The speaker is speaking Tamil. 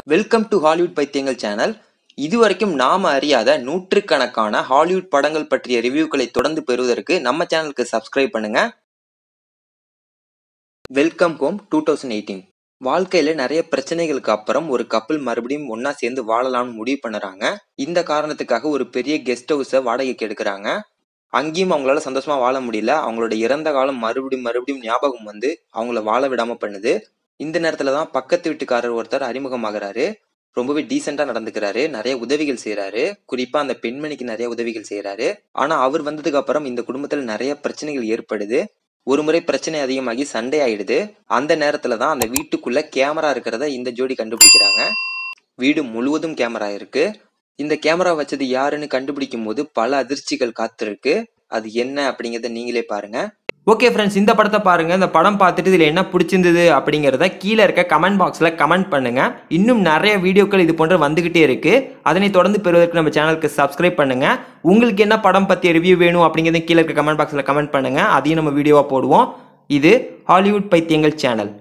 வெல்கம் டு ஹாலிவுட் பைத்தியங்கள் சேனல் இதுவரைக்கும் நாம அறியாத நூற்றுக்கணக்கான ஹாலிவுட் படங்கள் பற்றிய ரிவ்யூக்களை தொடர்ந்து பெறுவதற்கு நம்ம சேனலுக்கு சப்ஸ்கிரைப் பண்ணுங்க welcome home two thousand eighteen வாழ்க்கையில நிறைய பிரச்சனைகளுக்கு அப்புறம் ஒரு கப்பல் மறுபடியும் ஒன்னா சேர்ந்து வாழலாம்னு முடிவு பண்ணுறாங்க இந்த காரணத்துக்காக ஒரு பெரிய கெஸ்ட் ஹவுஸை வாடகைக்கு எடுக்கிறாங்க அங்கேயும் அவங்களால சந்தோஷமா வாழ முடியல அவங்களோட இறந்த காலம் மறுபடியும் மறுபடியும் ஞாபகம் வந்து அவங்கள வாழ விடாம பண்ணுது இந்த நேரத்துல தான் பக்கத்து வீட்டுக்காரர் ஒருத்தர் அறிமுகமாகறாரு ரொம்பவே டீசெண்டா நடந்துக்கிறாரு நிறைய உதவிகள் செய்யறாரு குறிப்பா அந்த பெண்மணிக்கு நிறைய உதவிகள் செய்யறாரு ஆனா அவர் வந்ததுக்கு அப்புறம் இந்த குடும்பத்துல நிறைய பிரச்சனைகள் ஏற்படுது ஒரு முறை பிரச்சனை அதிகமாகி சண்டை ஆயிடுது அந்த நேரத்துல தான் அந்த வீட்டுக்குள்ள கேமரா இருக்கிறத இந்த ஜோடி கண்டுபிடிக்கிறாங்க வீடு முழுவதும் கேமரா இருக்கு இந்த கேமரா வச்சது யாருன்னு கண்டுபிடிக்கும் போது பல அதிர்ச்சிகள் காத்திருக்கு அது என்ன அப்படிங்கறத நீங்களே பாருங்க ஓகே ஃப்ரெண்ட்ஸ் இந்த படத்தை பாருங்க இந்த படம் பார்த்துட்டு இதில் என்ன பிடிச்சிருந்தது அப்படிங்கிறத கீழே இருக்க கமெண்ட் பாக்ஸில் கமெண்ட் பண்ணுங்க இன்னும் நிறைய வீடியோக்கள் இது போன்ற வந்துகிட்டே இருக்கு அதனை தொடர்ந்து பெறுவதற்கு நம்ம சேனலுக்கு சப்ஸ்கிரைப் பண்ணுங்க உங்களுக்கு என்ன படம் பற்றிய ரிவ்யூ வேணும் அப்படிங்கிறத கீழே இருக்க கமெண்ட் பாக்ஸில் கமெண்ட் பண்ணுங்க அதையும் நம்ம வீடியோவாக போடுவோம் இது ஹாலிவுட் பைத்தியங்கள் சேனல்